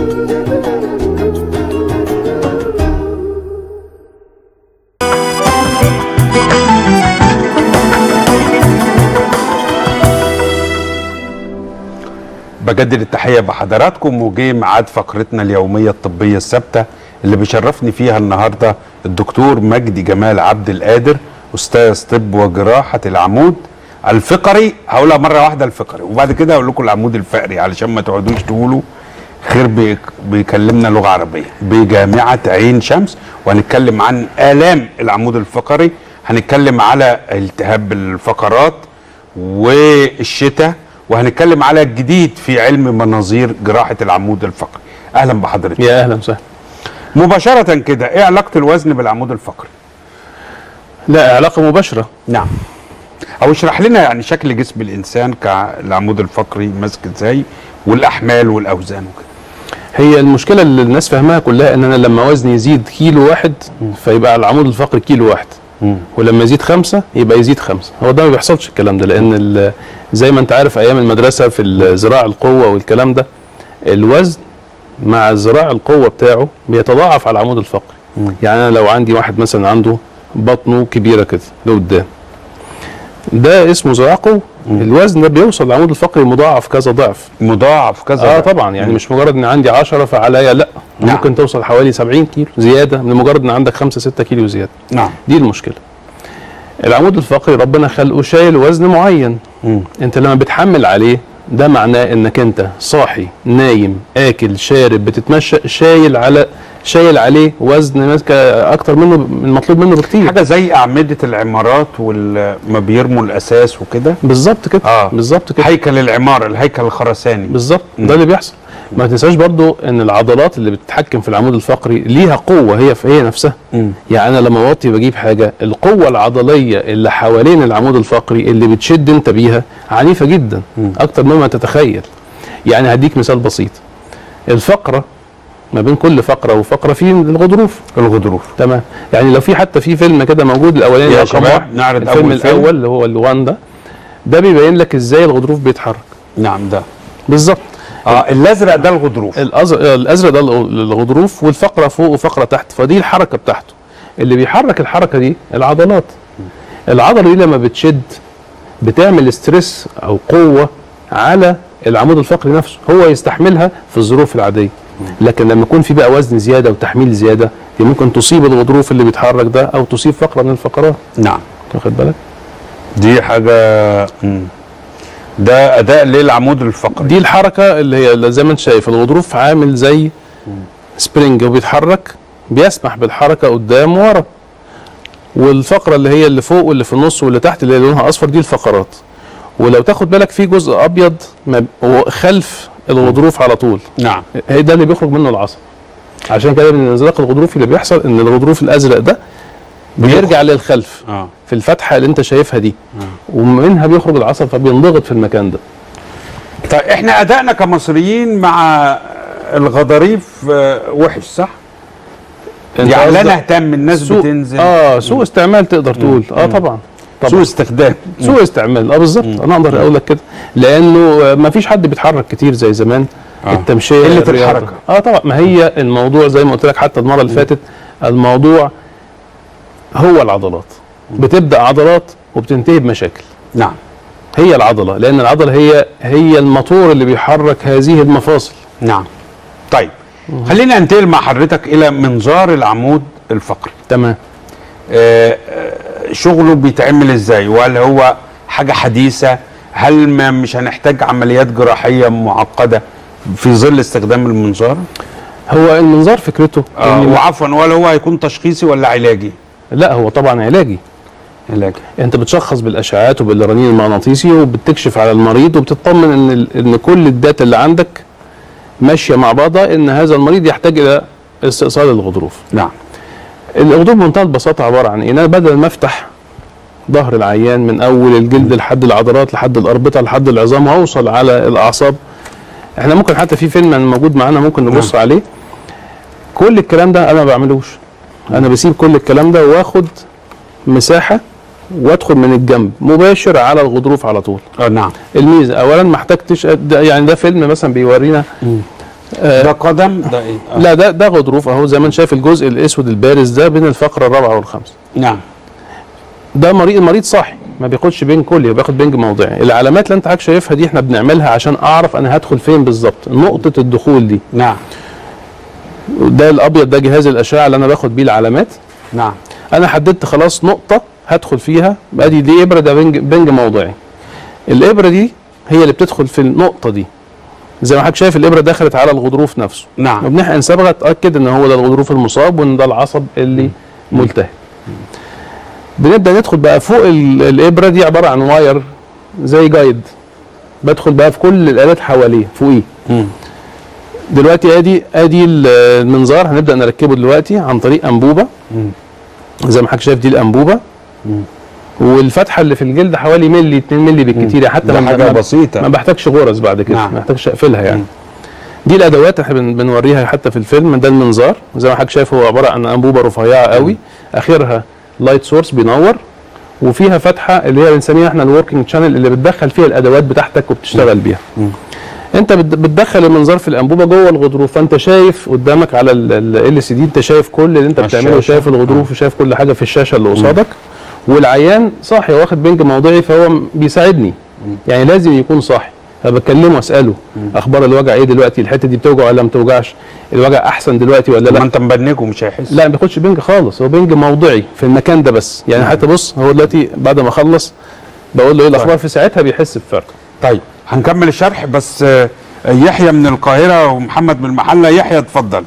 بجدد التحية بحضراتكم وجه ميعاد فقرتنا اليومية الطبية الثابتة اللي بيشرفني فيها النهاردة الدكتور مجدي جمال عبد القادر أستاذ طب وجراحة العمود الفقري هقولها مرة واحدة الفقري وبعد كده هقول لكم العمود الفقري علشان ما تقعدوش تقولوا خير بيك- بيكلمنا لغة عربية بجامعة عين شمس وهنتكلم عن آلام العمود الفقري هنتكلم على التهاب الفقرات والشتاء وهنتكلم على الجديد في علم مناظير جراحة العمود الفقري أهلا بحضرتك يا اهلا وسهلا مباشرة كده إيه علاقة الوزن بالعمود الفقري لا علاقه مباشره نعم أو اشرح لنا يعني شكل جسم الإنسان كالعمود الفقري ماسك إزاي والأحمال والأوزان وكده هي المشكله اللي الناس فاهماها كلها ان انا لما وزني يزيد كيلو واحد فيبقى العمود الفقري كيلو واحد ولما يزيد خمسة يبقى يزيد خمسة هو ده ما بيحصلش الكلام ده لان ال- زي ما انت عارف ايام المدرسه في الزراع القوه والكلام ده الوزن مع زراع القوه بتاعه بيتضاعف على العمود الفقري يعني انا لو عندي واحد مثلا عنده بطنه كبيره كده لقدام ده اسمه زراع قوه الوزن ده بيوصل للعمود الفقري مضاعف كذا ضعف مضاعف كذا اه ضعف. طبعا يعني مش مجرد ان عندي 10 فعليا لا نعم. ممكن توصل حوالي 70 كيلو زياده من مجرد ان عندك 5 6 كيلو زياده نعم دي المشكله العمود الفقري ربنا خلقه شايل وزن معين مم. انت لما بتحمل عليه ده معناه انك انت صاحي نايم اكل شارب بتتمشى شايل على شايل عليه وزن ماسك اكتر منه من المطلوب منه بكتير حاجة زي أعمدة العمارات وما بيرموا الأساس وكده بالظبط كده آه. بالظبط كده هيكل العمارة الهيكل الخرساني بالظبط ده اللي بيحصل ما تنساش برضو ان العضلات اللي بتتحكم في العمود الفقري ليها قوه هي في هي نفسها مم. يعني انا لما اوطي بجيب حاجه القوه العضليه اللي حوالين العمود الفقري اللي بتشد انت بيها عنيفه جدا اكتر مما تتخيل يعني هديك مثال بسيط الفقره ما بين كل فقره وفقره في الغضروف الغضروف تمام يعني لو في حتى في فيلم كده موجود الاولاني يا رقم شباب واحد، نعرض الفيلم أول فيلم. الاول اللي هو الوان ده ده بيبين لك ازاي الغضروف بيتحرك نعم ده بالظبط اه الازرق ده الغضروف الازرق الازرق ده الغضروف والفقره فوق وفقره تحت فدي الحركه بتاعته اللي بيحرك الحركه دي العضلات العضله دي لما بتشد بتعمل ستريس او قوه على العمود الفقري نفسه هو يستحملها في الظروف العاديه لكن لما يكون في بقى وزن زياده وتحميل زياده دي ممكن تصيب الغضروف اللي بيتحرك ده او تصيب فقره من الفقرات نعم واخد بالك دي حاجة مم. ده أداء للعمود الفقري دي الحركه اللي هي اللي زي ما انت شايف الغضروف عامل زي سبرينج وبيتحرك بيسمح بالحركه قدام ورا والفقره اللي هي اللي فوق واللي في النص واللي تحت اللي لونها اصفر دي الفقرات ولو تاخد بالك في جزء ابيض ما- هو خلف الغضروف على طول نعم هي ده اللي بيخرج منه العصب عشان كده من الانزلاق الغضروفي اللي بيحصل ان الغضروف الازرق ده بيرجع للخلف اه في الفتحه اللي انت شايفها دي ومنها بيخرج العصب فبينضغط في المكان ده طيب احنا أدائنا كمصريين مع الغضاريف آه، وحش صح؟ انت يعني لا قصدك نهتم الناس سوء بتنزل اه سوء استعمال تقدر تقول اه طبعا سوء طبعا استخدام سوء استعمال اه بالظبط انا اقدر اقول لك كده لانه ما فيش حد بيتحرك كتير زي زمان آه. التمشيه قلة الرياضة. الحركة. اه طبعا ما هي الموضوع زي ما قلت لك حتى المره اللي فاتت الموضوع هو العضلات بتبدا عضلات وبتنتهي بمشاكل نعم هي العضله لان العضله هي هي الموتور اللي بيحرك هذه المفاصل نعم طيب خلينا ننتقل مع حضرتك إلى منظار العمود الفقري تمام آه، آه، شغله بيتعمل ازاي وهل هو حاجة حديثة هل ما مش هنحتاج عمليات جراحية معقدة في ظل استخدام المنظار هو المنظار فكرته آه إن- وعفوا ولا هو هيكون تشخيصي ولا علاجي لا هو طبعا علاجي علاجي انت بتشخص بالاشعاعات وبالرنين المغناطيسي وبتكشف على المريض وبتطمن ان ال- ان كل الداتا اللي عندك ماشيه مع بعضها ان هذا المريض يحتاج الى استئصال الغضروف نعم الغضروف بمنتهى البساطه عباره عن ايه إن انا بدل ما افتح ظهر العيان من اول الجلد لحد العضلات لحد الاربطه لحد العظام واوصل على الاعصاب احنا ممكن حتى في فيلم موجود معانا ممكن نبص عليه كل الكلام ده انا ما بعملوش انا بسيب كل الكلام ده واخد مساحه وادخل من الجنب مباشر على الغضروف على طول اه نعم الميزه اولا ما احتجتش ده- يعني ده فيلم مثلا بيورينا ده قدم ده ايه آه. لا ده ده غضروف اهو زي ما انت شايف الجزء الاسود البارز ده بين الفقره الرابعه والخامسه نعم ده مريض المريض صاحي ما بياخدش بنج كلي هو بياخد بنج موضعي العلامات اللي انت حضرتك شايفها دي احنا بنعملها عشان اعرف انا هدخل فين بالظبط نقطه الدخول دي نعم ده الابيض ده جهاز الاشعه اللي انا باخد بيه العلامات نعم انا حددت خلاص نقطه هدخل فيها ادي دي ابره ده بنج, بنج موضعي الابره دي هي اللي بتدخل في النقطه دي زي ما حضرتك شايف الابره دخلت على الغضروف نفسه نعم وبنحقن صبغه تاكد ان هو ده الغضروف المصاب وان ده العصب اللي ملتهب بنبدا ندخل بقى فوق ال- الابره دي عباره عن واير زي جايد بدخل بقى في كل الالات حواليه فوقيه مم. دلوقتي ادي ادي ال- المنظار هنبدا نركبه دلوقتي عن طريق انبوبه مم. زي ما حضرتك شايف دي الانبوبه مم. والفتحه اللي في الجلد حوالي ملي 2 ملي بالكتير يعني حتى ده ما- حاجه ما- بسيطه ما بحتاجش غرز بعد كده نعم. ما بحتاجش اقفلها يعني مم. دي الادوات احنا بن- بنوريها حتى في الفيلم ده المنظار زي ما حضرتك شايف هو عباره عن انبوبه رفيعه قوي اخرها لايت سورس بينور وفيها فتحه اللي هي بنسميها احنا الوركينج شانل اللي بتدخل فيها الادوات بتاعتك وبتشتغل بيها مم. انت بت- بتدخل المنظار في الانبوبه جوه الغضروف فانت شايف قدامك على ال سي دي انت شايف كل اللي انت على بتعمله الشاشة. وشايف الغضروف وشايف كل حاجه في الشاشه اللي قصادك والعيان صاحي واخد بنج موضعي فهو م- بيساعدني يعني لازم يكون صاحي فبكلمه اساله اخبار الوجع ايه دلوقتي الحته دي بتوجع ولا ما بتوجعش الوجع احسن دلوقتي ولا ما لا انت مبنجه مش هيحس لا ما بياخدش بنج خالص هو بنج موضعي في المكان ده بس يعني حتى بص هو دلوقتي بعد ما اخلص بقول له ايه الاخبار في ساعتها بيحس بفرق طيب هنكمل الشرح بس آه، يحيى من القاهره ومحمد من المحله يحيى اتفضل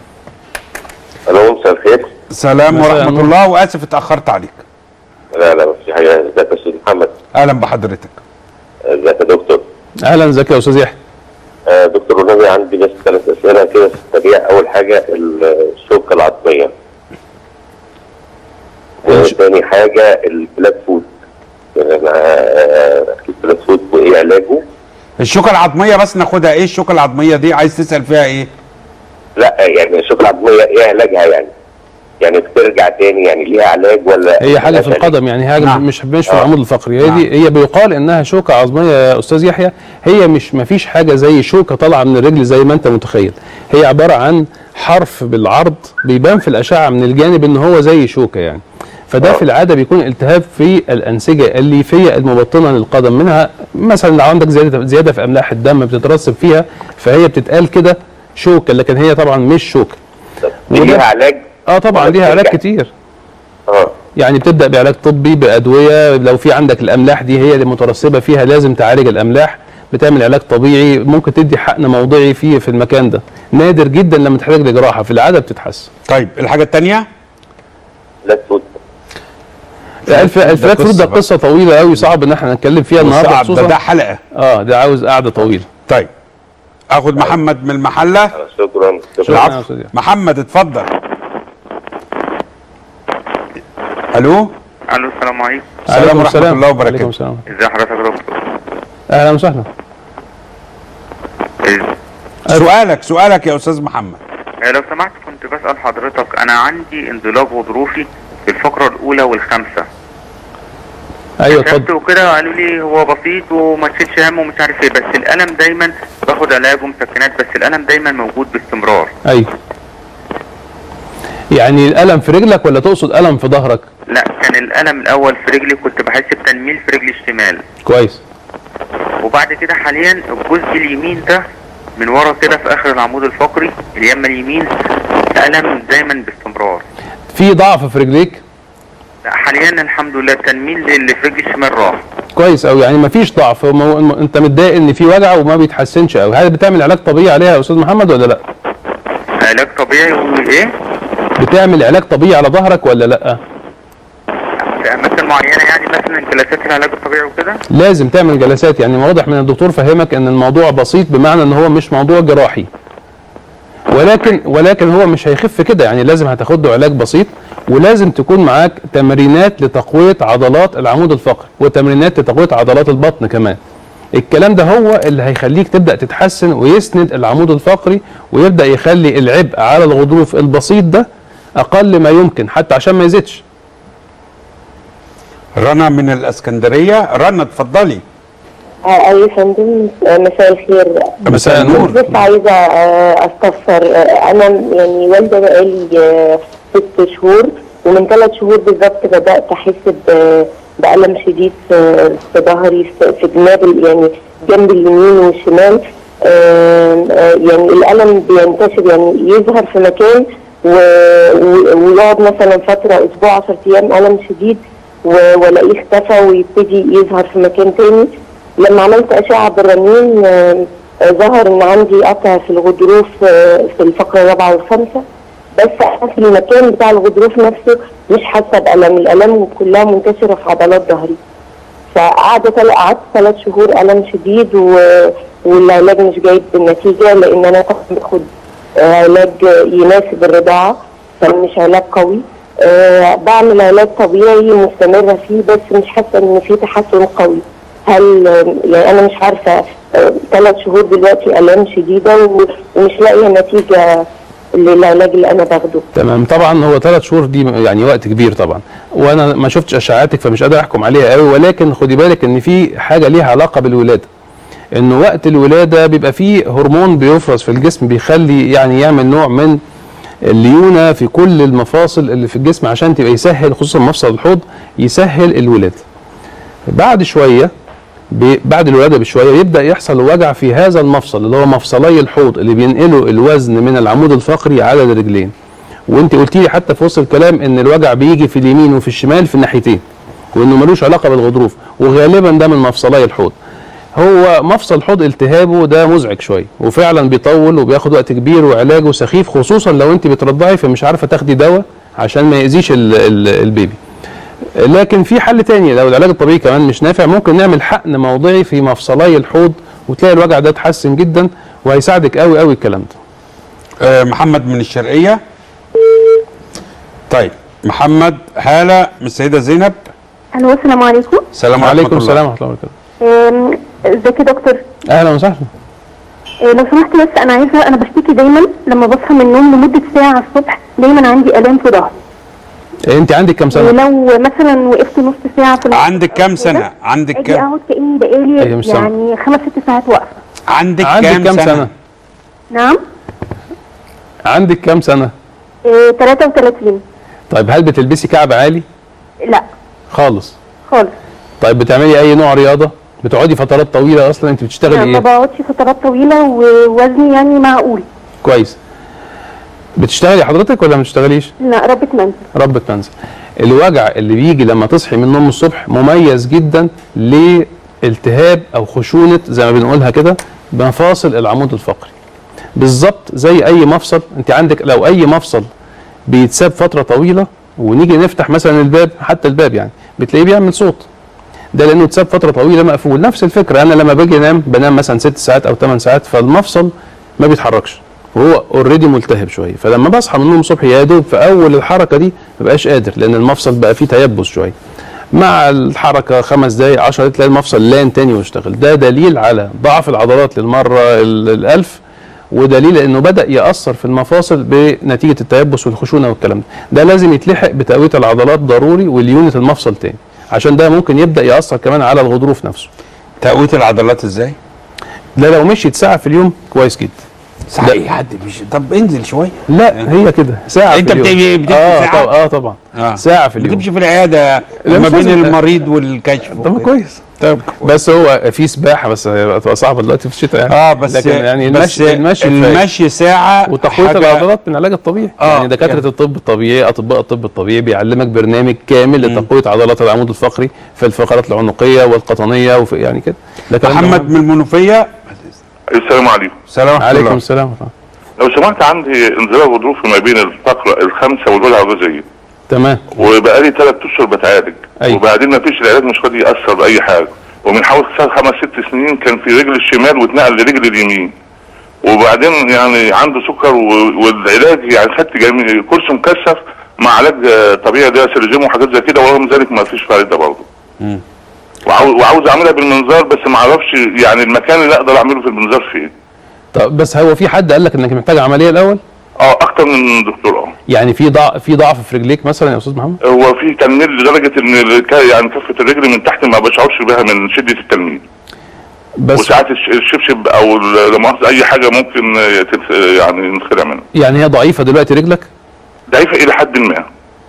الو مساء الخير سلام مساء ورحمه النور. الله واسف اتاخرت عليك لا لا مفيش حاجه ازيك يا استاذ محمد اهلا بحضرتك ازيك يا دكتور اهلا ازيك يا استاذ يحيى آه دكتور والنبي عندي بس ثلاث اسئله كده في السريع اول حاجه الشوكه العظميه وثاني حاجه البلاك فود يعني انا آه، البلاك فود وايه علاجه الشوكه العظميه بس ناخدها ايه الشوكه العظميه دي عايز تسال فيها ايه لا يعني الشوكه العظميه ايه علاجها يعني يعني بترجع تاني يعني ليها علاج ولا هي حاجه في ملهاش علاج؟ القدم يعني حاجه نعم. مش مش في آه. العمود الفقري هي نعم. دي هي بيقال انها شوكه عظميه يا استاذ يحيى هي مش ما فيش حاجه زي شوكه طالعه من الرجل زي ما انت متخيل هي عباره عن حرف بالعرض بيبان في الاشعه من الجانب ان هو زي شوكه يعني فده آه. في العاده بيكون التهاب في الانسجه الليفيه المبطنه للقدم منها مثلا لو عندك زياده زياده في املاح الدم بتترسب فيها فهي بتتقال كده شوكه لكن هي طبعا مش شوكه طب دي وده- ليها علاج اه طبعا ولا ليها علاج بترجع؟ كتير اه يعني بتبدا بعلاج طبي بادويه لو في عندك الاملاح دي هي اللي مترسبه فيها لازم تعالج الاملاح بتعمل علاج طبيعي ممكن تدي حقن موضعي فيه في المكان ده نادر جدا لما تحتاج لجراحه في العاده بتتحسن طيب الحاجه الثانيه بلاك فود الف ده الفلاك فود ده قصة بقى. قصه طويله قوي صعب ان احنا نتكلم فيها النهارده صعب ده, خصوصا ده حلقه اه ده عاوز قعده طويله طيب اخد محمد من المحله شكرا شكرا شكرا يا العفو أستاذ يحيى. محمد اتفضل الو الو السلام عليكم السلام ورحمة الله عليكم وبركاته. السلام ازي حضرتك يا دكتور اهلا وسهلا إز- سؤالك سؤالك يا استاذ محمد آه، لو سمحت كنت بسأل حضرتك انا عندي انزلاق غضروفي في الفقرة الاولى والخامسة ايوه كشفت اتفضل وكده قالوا لي هو بسيط وما تشيلش هم ومش عارف ايه بس الالم دايما باخد علاج ومسكنات بس الالم دايما موجود باستمرار ايوه يعني الالم في رجلك ولا تقصد الم في ظهرك لا كان الالم الاول في رجلي كنت بحس بتنميل في رجلي الشمال كويس وبعد كده حاليا الجزء اليمين ده من ورا كده في اخر العمود الفقري اليمين اليمين الم دايما باستمرار في ضعف في رجليك لا حاليا الحمد لله التنميل اللي في رجلي الشمال راح كويس قوي يعني مفيش ضعف هو مو... انت متضايق ان في وجع وما بيتحسنش قوي هل بتعمل علاج طبيعي عليها يا استاذ محمد ولا لا علاج طبيعي وايه بتعمل علاج طبيعي على ظهرك ولا لا في اماكن معينه يعني مثلا جلسات العلاج الطبيعي وكده لازم تعمل جلسات يعني واضح من الدكتور فهمك ان الموضوع بسيط بمعنى ان هو مش موضوع جراحي ولكن ولكن هو مش هيخف كده يعني لازم هتاخد له علاج بسيط ولازم تكون معاك تمرينات لتقويه عضلات العمود الفقري وتمرينات لتقويه عضلات البطن كمان الكلام ده هو اللي هيخليك تبدا تتحسن ويسند العمود الفقري ويبدا يخلي العبء على الغضروف البسيط ده اقل ما يمكن حتى عشان ما يزيدش رنا من الاسكندريه رنا اتفضلي آه، أي فندم آه، مساء الخير مساء النور بس عايزة آه، أستفسر آه، أنا يعني والدة بقالي آه، ست شهور ومن ثلاث شهور بالظبط بدأت أحس ب- بألم شديد في في ظهري في في جناب ال- يعني جنب اليمين والشمال آه، آه، يعني الألم بينتشر يعني يظهر في مكان و- و- ويقعد مثلا فترة أسبوع 10 أيام ألم شديد و- والاقيه اختفى ويبتدي يظهر في مكان تاني لما عملت أشعة بالرنين آه، آه، ظهر إن عندي قطع في الغضروف آه، في الفقرة الرابعة والخامسة بس أنا في المكان بتاع الغضروف نفسه مش حاسة بألم الألم كلها منتشرة في عضلات ظهري فقعدت قعدت ثلاث شهور ألم شديد و... والعلاج مش جايب النتيجة لأن أنا طبعا باخد آه، علاج يناسب الرضاعة فمش علاج قوي آه، بعمل علاج طبيعي مستمرة فيه بس مش حاسة إن في تحسن قوي هل آه، يعني أنا مش عارفة ثلاث شهور دلوقتي آلام شديدة و- ومش لاقية نتيجة للعلاج اللي أنا باخده تمام طبعا هو ثلاث شهور دي يعني وقت كبير طبعا وانا ما شفتش اشعاعاتك فمش قادر احكم عليها قوي ولكن خدي بالك ان في حاجه ليها علاقه بالولاده ان وقت الولاده بيبقى فيه هرمون بيفرز في الجسم بيخلي يعني يعمل نوع من الليونه في كل المفاصل اللي في الجسم عشان تبقى يسهل خصوصا مفصل الحوض يسهل الولاده بعد شويه ب- بعد الولاده بشويه يبدا يحصل وجع في هذا المفصل اللي هو مفصلي الحوض اللي بينقلوا الوزن من العمود الفقري على الرجلين وانت قلتي لي حتى في وسط الكلام ان الوجع بيجي في اليمين وفي الشمال في الناحيتين وانه ملوش علاقه بالغضروف وغالبا ده من مفصلي الحوض هو مفصل الحوض التهابه ده مزعج شويه وفعلا بيطول وبياخد وقت كبير وعلاجه سخيف خصوصا لو انت بترضعي فمش عارفه تاخدي دواء عشان ما يأذيش ال- ال- البيبي لكن في حل تاني لو العلاج الطبيعي كمان مش نافع ممكن نعمل حقن موضعي في مفصلي الحوض وتلاقي الوجع ده اتحسن جدا وهيساعدك قوي قوي الكلام ده آه، محمد من الشرقية طيب محمد هالة من السيدة زينب الو السلام عليكم سلام وعليكم السلام ورحمه الله وبركاته أم، ازيك يا دكتور اهلا وسهلا أه، لو سمحت بس انا عايزه انا بشتكي دايما لما بصحى من النوم لمده ساعه الصبح دايما عندي الام في ظهري انت عندك كام سنه ولو مثلا وقفت نص ساعه في المطبخ عندك كام أو سنة كده، عندك اجي كام اقعد كاني أيوة، بقالي مش سامع. يعني خمس ست ساعات واقفه عندك, عندك كام, كام سنة, سنة؟ نعم عندك كام سنه أه، 33 طيب هل بتلبسي كعب عالي لا خالص خالص طيب بتعملي اي نوع رياضه بتقعدي فترات طويله اصلا انت بتشتغلي ما ايه بقعدش فترات طويله ووزني يعني معقول كويس بتشتغلي حضرتك ولا ما بتشتغليش لا ربة منزل ربة منزل الوجع اللي بيجي لما تصحي من النوم الصبح مميز جدا لالتهاب او خشونه زي ما بنقولها كده مفاصل العمود الفقري بالظبط زي اي مفصل انت عندك لو اي مفصل بيتساب فتره طويله ونيجي نفتح مثلا الباب حتى الباب يعني بتلاقيه بيعمل صوت ده لانه اتساب فتره طويله مقفول نفس الفكره انا لما باجي انام بنام مثلا ست ساعات او ثمان ساعات فالمفصل ما بيتحركش وهو اوريدي ملتهب شويه فلما بصحى من النوم الصبح يا دوب في اول الحركه دي ما بقاش قادر لان المفصل بقى فيه تيبس شويه مع الحركه خمس دقائق 10 دقايق تلاقي المفصل لان تاني ويشتغل ده دليل على ضعف العضلات للمره ال- الالف ودليل انه بدا ياثر في المفاصل بنتيجه التيبس والخشونه والكلام ده ده لازم يتلحق بتقويه العضلات ضروري وليونه المفصل تاني عشان ده ممكن يبدا ياثر كمان على الغضروف نفسه تقوية العضلات ازاي؟ ده لو مشيت ساعه في اليوم كويس جدا صحيح حد مش طب انزل شويه لا هي كده ساعه انت في اليوم بتبقى- بتمشي اه ساعة؟ طبعا اه طبعا آه. ساعه في اليوم بتمشي في العياده لا، ما مش بين لازم. المريض والكشف طب وكده. كويس طب بس هو في سباحه بس هتبقى صعبه دلوقتي في الشتاء يعني اه بس لكن يعني بس المشي المشي كفاية. المشي ساعه وتقويه حاجة- العضلات من العلاج الطبيعي آه، يعني دكاتره يعني. الطب الطبيعي اطباء الطب الطبيعي بيعلمك برنامج كامل لتقويه عضلات العمود الفقري في الفقرات العنقيه والقطنيه وفي يعني كده ده كلام محمد تمام. من المنوفيه السلام عليكم سلام ورحمة عليكم الله. السلام ورحمة الله. لو سمحت عندي انزلاق غضروفي ما بين الفقرة الخامسة والوجهة الرئيسية تمام وبقالي ثلاث اشهر بتعالج أيوة. وبعدين ما فيش العلاج مش راضي ياثر باي حاجه ومن حوالي خ- خمس ست سنين كان في رجل الشمال واتنقل لرجل اليمين وبعدين يعني عنده سكر و- والعلاج يعني خدت جميع كورس مكثف مع علاج آه، طبيعي ده سيرجيم وحاجات زي كده ورغم ذلك ما فيش فايده برضه وعاوز وعاوز اعملها بالمنظار بس ما اعرفش يعني المكان اللي اقدر اعمله في المنظار فين طب بس هو في حد قال لك انك محتاج عمليه الاول اه اكتر من دكتور اه يعني في ضعف في ضعف في رجليك مثلا يا استاذ محمد هو في تنميل لدرجه ان الك- يعني كفه الرجل من تحت ما بشعرش بها من شده التنميل بس وساعات الش- الشبشب او ال- لا مؤاخذة اي حاجه ممكن آه، تت- يعني نتخلع منها يعني هي ضعيفه دلوقتي رجلك ضعيفه الى حد ما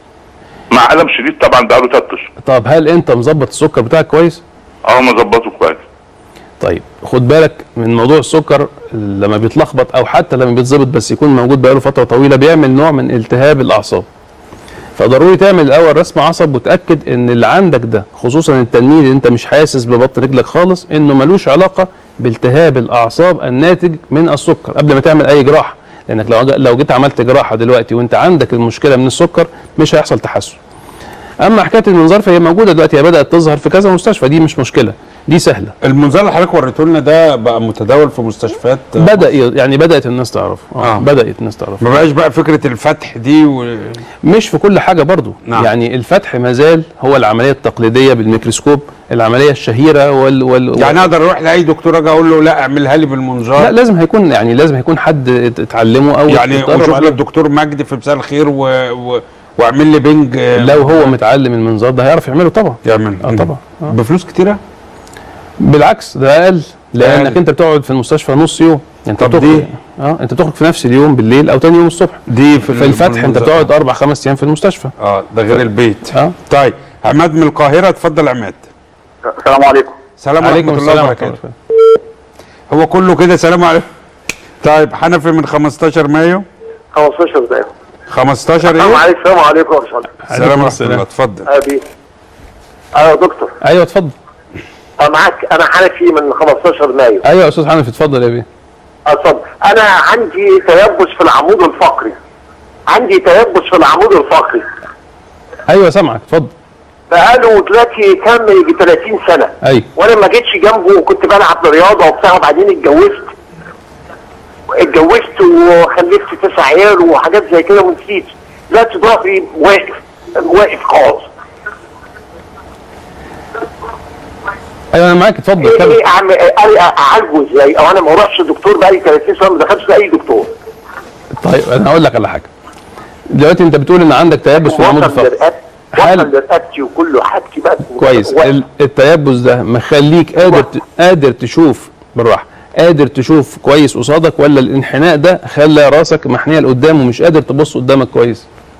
مع الم شديد طبعا بقاله ثلاث اشهر طب هل انت مظبط السكر بتاعك كويس اه مظبطه كويس طيب خد بالك من موضوع السكر لما بيتلخبط او حتى لما بيتظبط بس يكون موجود بقاله فتره طويله بيعمل نوع من التهاب الاعصاب فضروري تعمل الاول رسم عصب وتاكد ان اللي عندك ده خصوصا التنميل اللي انت مش حاسس ببطن رجلك خالص انه ملوش علاقه بالتهاب الاعصاب الناتج من السكر قبل ما تعمل اي جراحه لانك لو لو جيت عملت جراحه دلوقتي وانت عندك المشكله من السكر مش هيحصل تحسن اما حكايه المنظار فهي موجوده دلوقتي هي بدات تظهر في كذا مستشفى دي مش مشكله دي سهله المنظار اللي حضرتك وريته لنا ده بقى متداول في مستشفيات بدا ي- يعني بدات الناس تعرف آه. آه. بدات الناس تعرف ما بقاش بقى فكره الفتح دي و... مش في كل حاجه برضو نعم. يعني الفتح ما زال هو العمليه التقليديه بالميكروسكوب العمليه الشهيره وال, وال... يعني اقدر اروح لاي دكتور اجي اقول له لا اعملها لي بالمنظار لا لازم هيكون يعني لازم هيكون حد ات- اتعلمه او يعني اتدرب وشوف لي عليه. الدكتور مجدي في مساء الخير و... و... واعمل لي بنج آه، لو هو متعلم المنظار ده هيعرف يعمله طبعا يعمل اه طبعا آه. بفلوس كتيره بالعكس ده اقل لانك أقل. انت بتقعد في المستشفى نص يوم انت طب بتخرج دي؟ اه انت بتخرج في نفس اليوم بالليل او تاني يوم الصبح دي في, في الفتح انت بالمنظار. بتقعد اربع خمس ايام في المستشفى اه ده غير البيت اه طيب عماد من القاهره اتفضل عماد السلام عليكم سلام عليكم ورحمه الله السلام وبركاته ورحمة الله. هو كله كده سلام عليكم طيب حنفي من 15 مايو 15 دقيقة 15 السلام ايه عليكم السلام عليكم يا باشمهندس سلام ورحمه السلام. الله اتفضل ابي ايوه يا دكتور ايوه اتفضل انا معاك انا حنفي من 15 مايو ايوه يا استاذ حنفي اتفضل يا بيه اتفضل انا عندي تيبس في العمود الفقري عندي تيبس في العمود الفقري ايوه سامعك اتفضل بقاله دلوقتي كام يجي 30 سنه ايوه وانا ما جيتش جنبه وكنت بلعب رياضه وبتاع وبعدين اتجوزت اتجوزت وخلفت تسع عيال وحاجات زي كده ونسيت دلوقتي ظهري واقف واقف خالص ايوه انا معاك اتفضل ايه كمل ايه اعمل ايه اعالجه ازاي او انا ما اروحش دكتور بقالي 30 سنه ما دخلتش لاي دكتور طيب انا هقول لك على حاجه دلوقتي انت بتقول ان عندك تيبس في العمود وصل الفقري لرقبتي هل- وصل لرقبتي وكله حاجتي بقت كويس واقف. ال- التيبس ده مخليك قادر ت- قادر تشوف بالراحه قادر تشوف كويس قصادك ولا الانحناء ده خلى راسك محنيه لقدام ومش قادر تبص قدامك كويس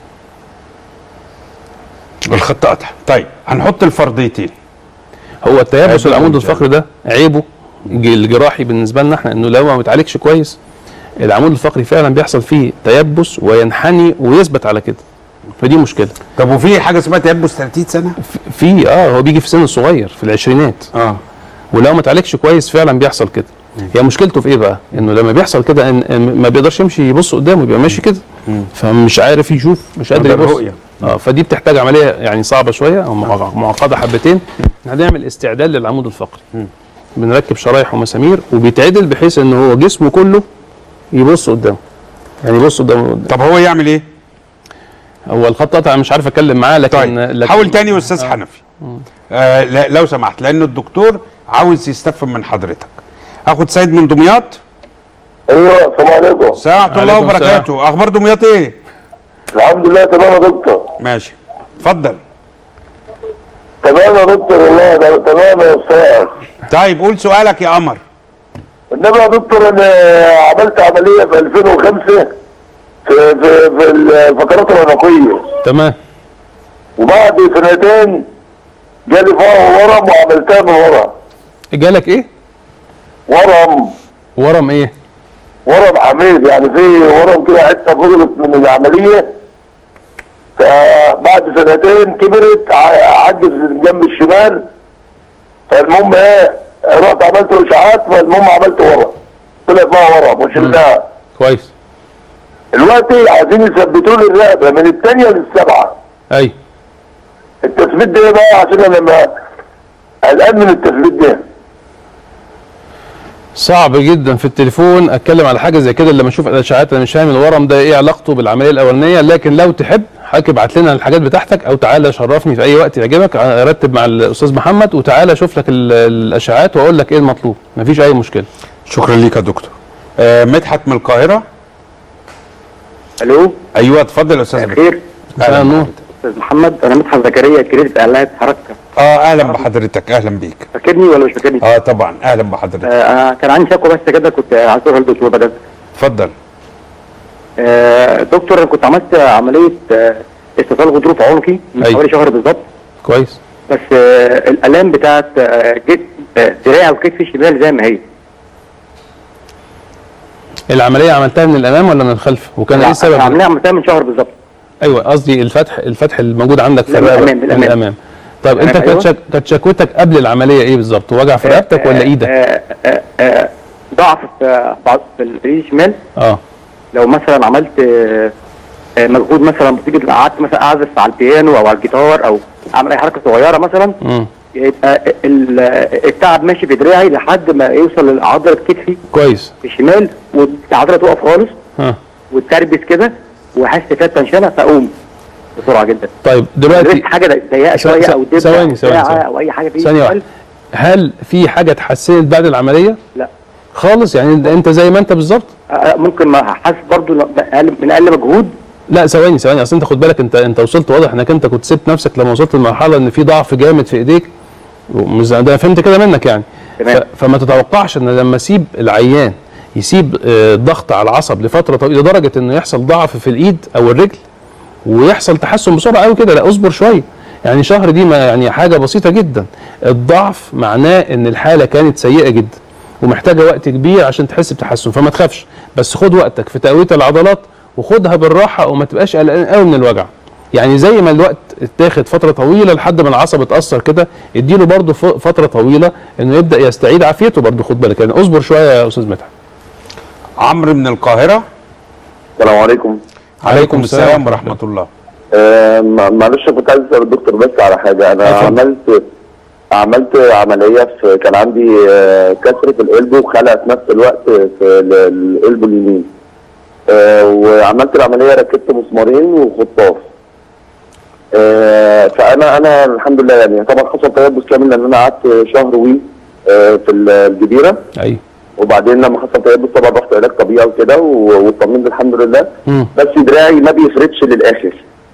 الخط قطع طيب هنحط الفرضيتين هو التيبس عيب العمود الرجال. الفقري ده عيبه ج- الجراحي بالنسبه لنا احنا انه لو ما بيتعالجش كويس العمود الفقري فعلا بيحصل فيه تيبس وينحني ويثبت على كده فدي مشكله طب وفي حاجه اسمها تيبس 30 سنه ف- في اه هو بيجي في سن صغير في العشرينات اه ولو ما اتعالجش كويس فعلا بيحصل كده هي مشكلته في ايه بقى انه لما بيحصل كده إن إن ما بيقدرش يمشي يبص قدامه بيبقى ماشي كده فمش عارف يشوف مش قادر ده يبص الرؤية. اه فدي بتحتاج عمليه يعني صعبه شويه او مع- معقده حبتين احنا هنعمل استعداد للعمود الفقري بنركب شرايح ومسامير وبيتعدل بحيث ان هو جسمه كله يبص قدامه يعني يبص قدامه طب هو يعمل ايه هو الخط قطع مش عارف اتكلم معاه لكن طيب لكن حاول تاني يا استاذ حنفي آه لا لو سمحت لان الدكتور عاوز يستفهم من حضرتك اخد سيد من دمياط ايوه السلام عليكم ساعة الله عليكم وبركاته اخبار دمياط ايه الحمد لله تمام يا دكتور ماشي اتفضل تمام يا دكتور والله ده تمام يا استاذ طيب قول سؤالك يا قمر انما يا دكتور انا عملت عمليه في 2005 في في في الفقرات العنقيه تمام وبعد سنتين جالي فيها ورم وعملتها من ورا جالك ايه ورم ورم ايه ورم عميد يعني في ورم كده حته فضلت من العمليه فبعد سنتين كبرت ع- عجز الجنب الشمال فالمهم ايه رحت عملت اشاعات فالمهم عملت ورم طلع فيها ورم وشلناها كويس دلوقتي عايزين يثبتوا لي الرقبه من الثانيه للسبعه ايوه التثبيت ده إيه بقى عشان انا لما قلقان من التثبيت ده صعب جدا في التليفون اتكلم على حاجه زي كده لما اشوف الاشعاعات انا مش فاهم الورم ده ايه علاقته بالعمليه الاولانيه لكن لو تحب حضرتك ابعت لنا الحاجات بتاعتك او تعالى شرفني في اي وقت يعجبك ارتب مع الاستاذ محمد وتعالى اشوف لك ال- الاشعاعات واقول لك ايه المطلوب مفيش اي مشكله شكرا ليك يا دكتور آه مدحت من القاهرة الو ايوه اتفضل يا استاذ مدحت خير مساء النور استاذ محمد انا مدحت زكريا كريدت اعلانات حركه اه اهلا بحضرتك اهلا بيك فاكرني ولا مش فاكرني؟ اه طبعا اهلا بحضرتك آه انا كان عندي شكوى بس كده كنت عايز اروح للدكتور بدل اتفضل آه دكتور انا كنت عملت عمليه آه استئصال غضروف عنقي من أيوة. حوالي شهر بالظبط كويس بس آه الالام بتاعت آه جد آه دراعي وكتفي الشمال زي ما هي العمليه عملتها من الامام ولا من الخلف وكان ايه السبب عمليه عملتها من شهر بالظبط ايوه قصدي الفتح الفتح الموجود عندك في لا، من الرقبه الأمام، من من الأمام. الامام طيب انت الأمام، كانت أيوة. شك... كانت شكوتك قبل العمليه ايه بالظبط وجع في رقبتك ولا ايدك آه آه آه ضعف في بعض- في الايد الشمال اه لو مثلا عملت آه آه مجهود مثلا بتيجي قعدت مثلا اعزف على البيانو او على الجيتار او اعمل اي حركه صغيره مثلا امم يبقى ال- التعب ماشي في دراعي لحد ما يوصل لعضله كتفي كويس في الشمال والعضله تقف خالص ها وتربس كده واحس فيها تنشنه فاقوم بسرعه جدا طيب دلوقتي دلوقتي حاجه ضيقه س- شويه س- او دبه ثواني، أو ثواني، ساعة ثواني. او اي حاجه في ثانيه الشمال. واحده هل في حاجه اتحسنت بعد العمليه لا خالص يعني انت- انت زي ما انت بالظبط آه، ممكن ما حاسس برضو ل- بأقل- من اقل مجهود لا ثواني ثواني اصل انت خد بالك انت انت وصلت واضح انك انت كنت سبت نفسك لما وصلت لمرحله ان في ضعف جامد في ايديك ومش ده أنا فهمت كده منك يعني تمام. ف- فما تتوقعش ان لما اسيب العيان يسيب آه، ضغط على العصب لفتره طويله لدرجه انه يحصل ضعف في الايد او الرجل ويحصل تحسن بسرعه قوي كده لا اصبر شويه يعني شهر دي ما يعني حاجه بسيطه جدا الضعف معناه ان الحاله كانت سيئه جدا ومحتاجه وقت كبير عشان تحس بتحسن فما تخافش بس خد وقتك في تقويه العضلات وخدها بالراحه وما تبقاش قلقان قوي من الوجع يعني زي ما الوقت اتاخد فتره طويله لحد ما العصب اتاثر كده اديله برضه ف- فتره طويله انه يبدا يستعيد عافيته برضه خد بالك يعني اصبر شويه يا استاذ مدحت عمرو من القاهره السلام عليكم عليكم السلام ورحمه الله آه، ما- معلش كنت عايز اسال الدكتور بس على حاجه انا اتفضل. عملت عملت عمليه في كان عندي آه، كسر في القلب وخلع في نفس الوقت في ال- القلب اليمين آه، وعملت العمليه ركبت مسمارين وخطاف آه، فانا انا الحمد لله يعني طبعا حصل تيبس كامل لان انا قعدت شهر وي آه، في الجزيره ايوه وبعدين لما حصل تيبس طبعا رحت علاج طبيعي وكده و- واطمنت الحمد لله مم. بس دراعي ما بيفردش للاخر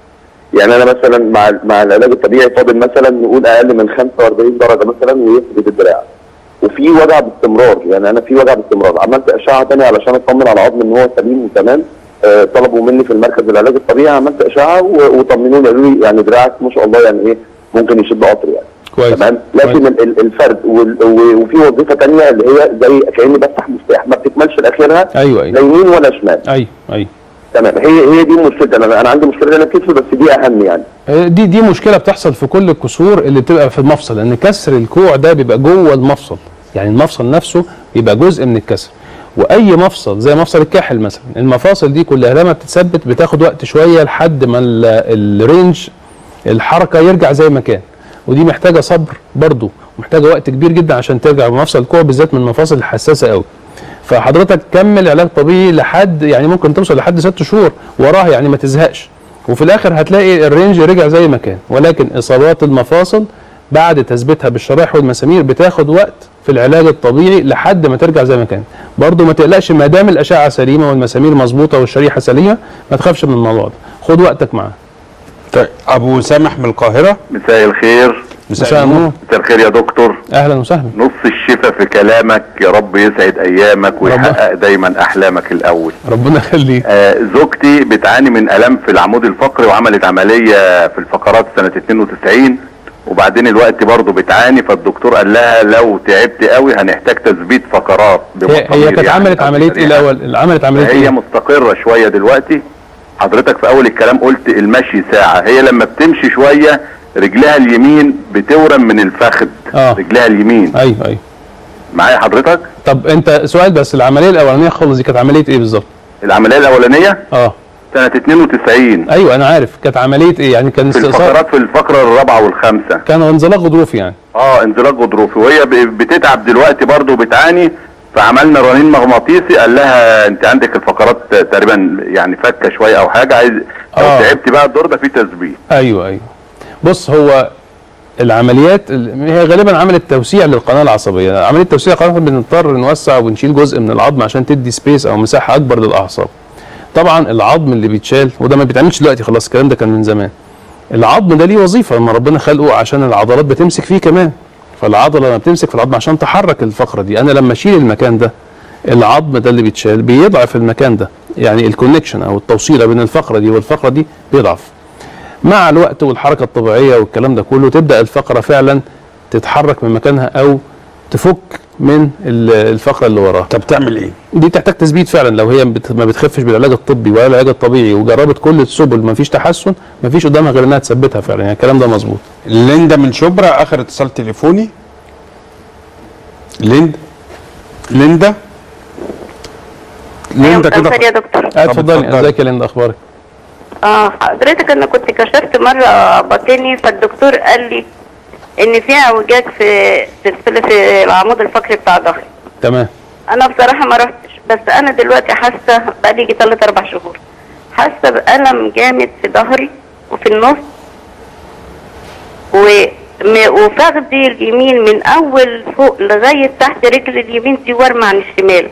يعني انا مثلا مع مع العلاج الطبيعي فاضل مثلا نقول اقل من 45 درجه مثلا ويفرد الدراع وفي وجع باستمرار يعني انا في وجع باستمرار عملت اشعه ثانيه علشان اطمن على العظم ان هو سليم وتمام آه طلبوا مني في المركز العلاج الطبيعي عملت اشعه و- وطمنوني قالوا لي يعني دراعك ما شاء الله يعني ايه ممكن يشد قطر يعني كويس تمام لكن ال- ال- الفرد وال- و- وفي وظيفه ثانيه اللي هي زي كاني بفتح مفتاح ما بتكملش لاخرها ايوه لا ايوه يمين ولا شمال ايوه ايوه تمام هي هي دي مشكلتي انا انا عندي مشكله انا كتف بس دي اهم يعني دي دي مشكله بتحصل في كل الكسور اللي بتبقى في المفصل لان كسر الكوع ده بيبقى جوه المفصل يعني المفصل نفسه بيبقى جزء من الكسر واي مفصل زي مفصل الكاحل مثلا المفاصل دي كلها لما بتتثبت بتاخد وقت شويه لحد ما ال- الرينج الحركه يرجع زي ما كان ودي محتاجه صبر برضه ومحتاجه وقت كبير جدا عشان ترجع مفصل الكوع بالذات من المفاصل الحساسه قوي فحضرتك كمل علاج طبيعي لحد يعني ممكن توصل لحد ست شهور وراها يعني ما تزهقش وفي الاخر هتلاقي الرينج رجع زي ما كان ولكن اصابات المفاصل بعد تثبيتها بالشرايح والمسامير بتاخد وقت في العلاج الطبيعي لحد ما ترجع زي ما كان برضه ما تقلقش ما دام الاشعه سليمه والمسامير مظبوطه والشريحه سليمه ما تخافش من الموضوع ده خد وقتك معاه طيب ابو سامح من القاهره مساء الخير مساء النور مساء الخير يا دكتور اهلا وسهلا نص الشفاء في كلامك يا رب يسعد ايامك ويحقق دايما احلامك الاول ربنا يخليك آه زوجتي بتعاني من الام في العمود الفقري وعملت عمليه في الفقرات سنه 92 وبعدين الوقت برضه بتعاني فالدكتور قال لها لو تعبت قوي هنحتاج تثبيت فقرات هي, بمسامير هي كانت يعني عملت أو عمليه ايه شريحة. الاول عملت عمليه هي ايه مستقرة شوية دلوقتي حضرتك في أول الكلام قلت المشي ساعة هي لما بتمشي شوية رجلها اليمين بتورم من الفخذ آه. رجلها اليمين ايوه ايوه معايا حضرتك طب انت سؤال بس العمليه الاولانيه خالص دي كانت عمليه ايه بالظبط العملية الأولانية اه سنة 92 ايوه انا عارف كانت عمليه ايه يعني كان في استئصال الفقرات في الفقرة الرابعة والخامسة كان انزلاق غضروفي يعني اه انزلاق غضروفي وهي ب- بتتعب دلوقتي برضو بتعاني فعملنا رنين مغناطيسي قال لها انت عندك الفقرات تقريبا يعني فكه شويه او حاجه عايز لو آه. تعبت بقى الدور ده فيه تثبيت ايوه ايوه بص هو العمليات ال- هي غالبا عملت توسيع للقناه العصبيه عمليه توسيع القناه بنضطر نوسع ونشيل جزء من العظم عشان تدي سبيس او مساحه اكبر للاعصاب طبعا العظم اللي بيتشال وده ما بيتعملش دلوقتي خلاص الكلام ده كان من زمان العظم ده ليه وظيفه لما ربنا خلقه عشان العضلات بتمسك فيه كمان فالعضله لما بتمسك في العظم عشان تحرك الفقره دي انا لما اشيل المكان ده العظم ده اللي بيتشال بيضعف المكان ده يعني الكونكشن او التوصيله بين الفقره دي والفقره دي بيضعف مع الوقت والحركه الطبيعيه والكلام ده كله تبدا الفقره فعلا تتحرك من مكانها او تفك من ال- الفقره اللي وراها طب تعمل ايه؟ دي تحتاج تثبيت فعلا لو هي بت- ما بتخفش بالعلاج الطبي ولا العلاج الطبيعي وجربت كل السبل ما فيش تحسن ما فيش قدامها غير انها تثبتها فعلا يعني الكلام ده مظبوط ليندا من شبرا اخر اتصال تليفوني ليندا ليندا ليندا كده مساء الخير يا دكتور آه، اتفضلي اتفضلي. ازيك يا ليندا اخبارك اه حضرتك انا كنت كشفت مره باطني فالدكتور قال لي ان في اعوجاج في سلسله في العمود الفقري بتاع ظهري تمام انا بصراحه ما رحتش بس انا دلوقتي حاسه بقالي يجي 3 4 شهور حاسه بالم جامد في ظهري وفي النص و م- وفخدي اليمين من اول فوق لغايه تحت رجل اليمين دي ورمه عن الشمال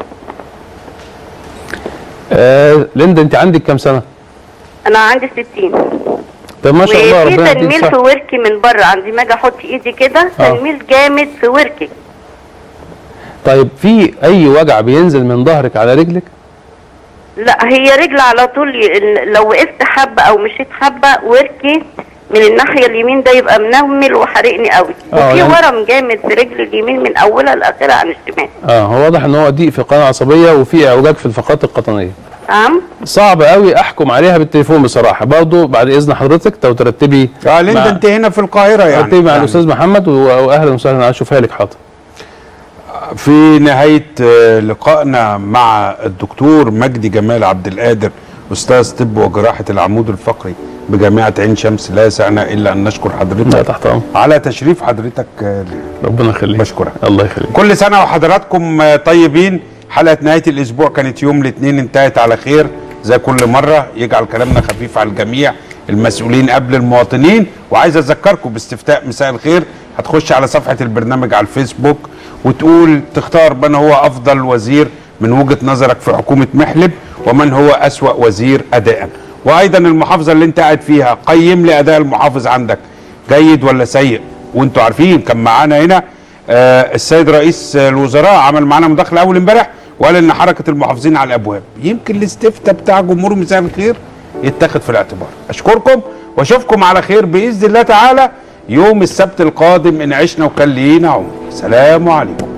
آه ليندا انت عندك كام سنه انا عندي 60 طب ما شاء الله وفي ربنا يديك تنميل في صحه وركي من بره عندي ما اجي احط ايدي كده آه. تنميل جامد في وركي طيب في اي وجع بينزل من ظهرك على رجلك لا هي رجل على طول ي- لو وقفت حبه او مشيت حبه وركي من الناحيه اليمين ده يبقى منمل وحرقني قوي آه، وفي يعني- ورم جامد في رجل اليمين من اولها لاخرها عن الشمال اه هو واضح ان هو ضيق في القناه العصبيه وفي اعوجاج في الفقرات القطنيه تمام صعب قوي احكم عليها بالتليفون بصراحه برضه بعد اذن حضرتك لو ترتبي اه ليندا مع- انت هنا في القاهره يعني ترتبي مع يعني الاستاذ محمد و- واهلا وسهلا اشوفها لك حاضر في نهايه آه، لقائنا مع الدكتور مجدي جمال عبد القادر استاذ طب وجراحه العمود الفقري بجامعه عين شمس لا يسعنا الا ان نشكر لا حضرتك تحت امر على تشريف حضرتك آه، لينا. ربنا يخليك بشكرك. الله يخليك كل سنه وحضراتكم آه، طيبين حلقه نهايه الاسبوع كانت يوم الاثنين انتهت على خير زي كل مره يجعل كلامنا خفيف على الجميع المسؤولين قبل المواطنين وعايز اذكركم باستفتاء مساء الخير هتخش على صفحه البرنامج على الفيسبوك وتقول تختار من هو افضل وزير من وجهه نظرك في حكومه محلب ومن هو اسوا وزير اداء وايضا المحافظه اللي انت قاعد فيها قيم لي اداء المحافظ عندك جيد ولا سيء وانتوا عارفين كان معانا هنا آه السيد رئيس الوزراء عمل معانا مداخله اول امبارح وقال ان حركه المحافظين على الابواب يمكن الاستفتاء بتاع جمهور مساء الخير يتاخد في الاعتبار اشكركم واشوفكم على خير باذن الله تعالى يوم السبت القادم ان عشنا وكان لينا عمر سلام عليكم